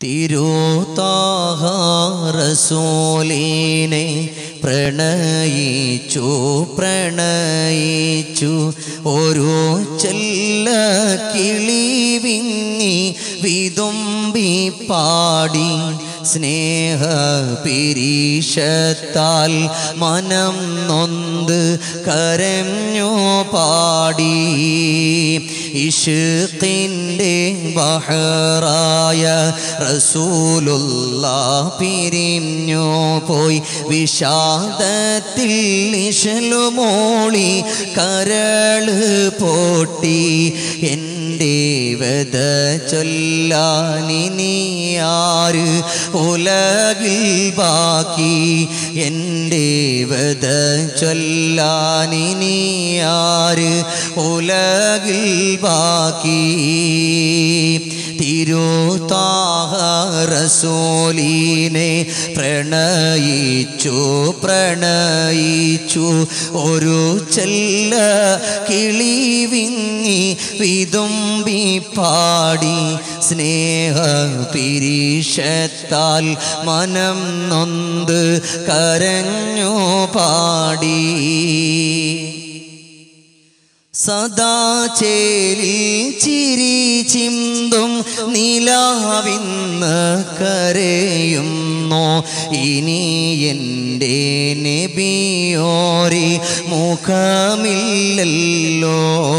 തിരുത്താഹറസോലീനെ പ്രണയിച്ചു പ്രണയിച്ചു ഓരോ ചെല്ല കിളി വിങ്ങി വിതുമ്പി പാടി സ്നേഹ പിരീഷത്താൽ മനം നൊന്ത് കരഞ്ഞു പാടി ഇഷ്കിൻ്റെ ബഹറായ റസൂലുള്ള പിരിഞ്ഞു പോയി വിഷാദത്തിൽ നിശലുമോളി കരള് പൊട്ടി എൻ്റെ വധ ചൊല്ലാനിനിയാര് ഉലകിൽ ബാക്കി എൻ്റെ വധ ചൊല്ലാനിനിയാര് ഉലകിൽ ബാക്കി തിരുത്താഹറസോലീനെ പ്രണയിച്ചു പ്രണയിച്ചു ഒരു ചെല്ല കിളി വിങ്ങി വിതുമ്പി പാടി സ്നേഹ പിരീഷത്താൽ മനം നൊന്ത് കരഞ്ഞു പാടി സദാ ചേലിൽ ചിരി ചിന്തും നിലാവിന്ന് കരയുന്നു ഇനി എൻ്റെ നബിയോരി മുഖമില്ലല്ലോ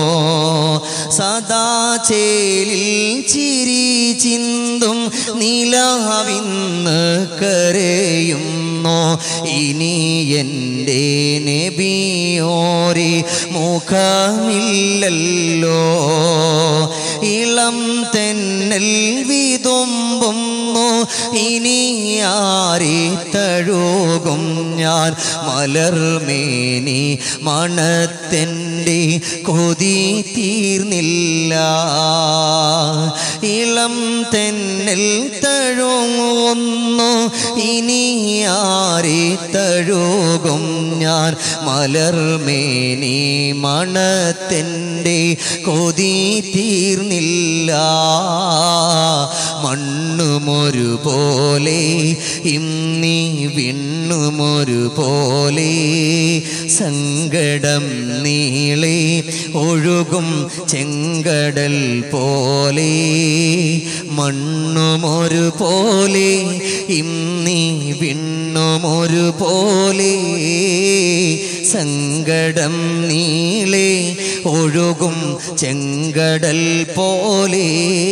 സദാ ചേലിൽ ചിരി ചിന്തും നിലാവിന്ന് കരയുന്നു ഇനി എൻ്റെ നബിയോരി മുഖമില്ലല്ലോ ഇളം തെന്നൽ വിതുമ്പുന്നു ഇനി ആരെ തഴുകും ഞാൻ മലർമേനി മണത്തെൻ്റെ കൊതി തീർന്നില്ല ഇളം തെന്നൽ തഴുങ്ങുന്നു ഇനി ആരെ തഴുകും ഞാൻ മലർമേനി മണത്തെൻ്റെ കൊതി തീർന്നില്ല മണ്ണുമൊരു പോലെ ഇന്നീ വിണ്ണുമൊരു പോലെ സങ്കടം നീളെ ഒഴുകും ചെങ്കടൽ പോലെ മണ്ണുമൊരു പോലെ ഇന്നീ വിണ്ണുമൊരു പോലെ സങ്കടം നീളെ ഒഴുകും ചെങ്കടൽ പോലെ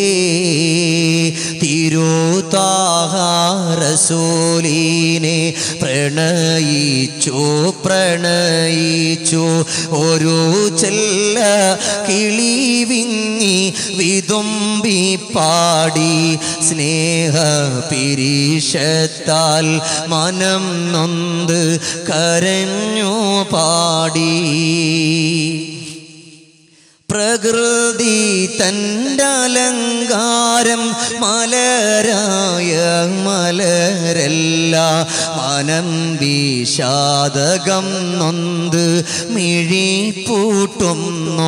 തിരുതാഹാരസൂലീനെ പ്രണയിച്ചു പ്രണയിച്ചു ഒരു ചെല്ല കിളി വിങ്ങി വിതുമ്പി പാടി സ്നേഹ പിരീഷത്താൽ മനം നൊന്ത് കരഞ്ഞു പാടി പ്രകൃതി തൻ്റെ അലങ്കാരം മലരായ മലരല്ല മനം വിഷാദകം നൊന്ത് മിഴി പൂട്ടുന്നോ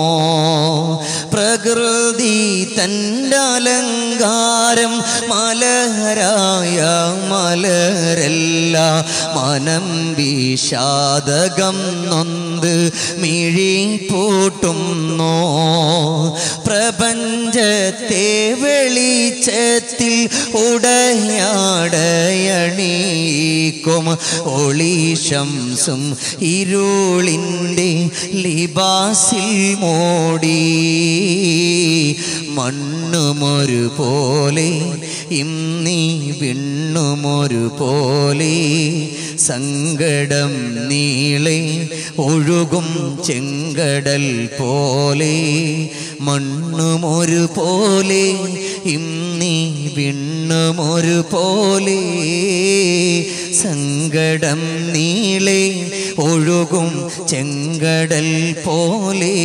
പ്രകൃതി തൻ്റെ അലങ്കാരം മലരായ മലരല്ല മനം വിഷാദകം നൊന്ത് മിഴി പൂട്ടുന്നോ പ്രപഞ്ചത്തെ വെളിച്ചത്തിൽ ഉടയാടയണീക്കും ഒളിശംസും ഇരുളിൻ്റെ ലിബാസിൽ മോടി മണ്ണുമൊരു പോലെ ഇന്നീ വിണ്ണുമൊരു പോലെ സങ്കടം നീളെ ഒഴുകും ചെങ്കടൽ പോലെ മണ്ണുമൊരു പോലെ ഇന്നീ വിണ്ണുമൊരു പോലെ സങ്കടം നീളെ ഒഴുകും ചെങ്കടൽ പോലെ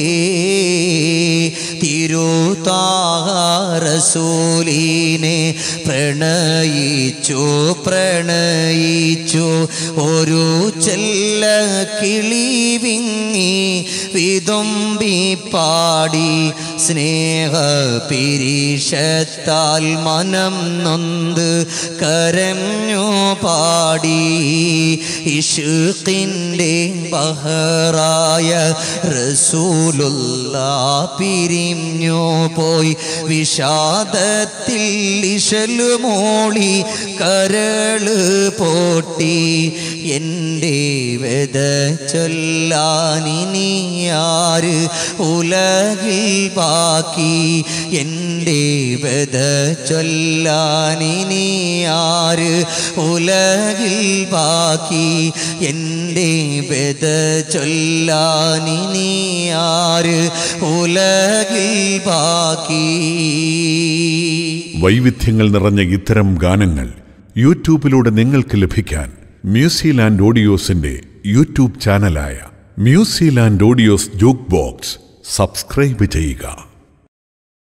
തിരുതാറസൂലിനെ പ്രണയിച്ചു പ്രണയിച്ചു ഒരു ചെല്ല കിളി വിങ്ങി വിതുമ്പി പാടി സ്നേഹ പിരീഷത്താൽ മനം നൊന്ത് കരഞ്ഞു പാടി ഇഷുക്കിൻ്റെ ബഹറായ റസൂലുള്ള പിരിഞ്ഞു പോയി വിഷാദത്തിൽ ഇശലുമോളി കരള് പോട്ടി എൻ്റെ വെത ചൊല്ലാനിനിയാര് ഉലകിൽ ബാക്കി എൻ്റെ വെത ചൊല്ലാനിനിയാര് ഉലകിൽ ബാക്കി എൻ്റെ വെത ചൊല്ലാനിനിയാര് ഉലകിൽ ബാക്കി വൈവിധ്യങ്ങൾ നിറഞ്ഞ ഇത്തരം ഗാനങ്ങൾ യൂട്യൂബിലൂടെ നിങ്ങൾക്ക് ലഭിക്കാൻ മ്യൂസിലാൻഡ് ഓഡിയോസിന്റെ യൂട്യൂബ് ചാനലായ Musiland audios jukebox subscribe ചെയ്യുക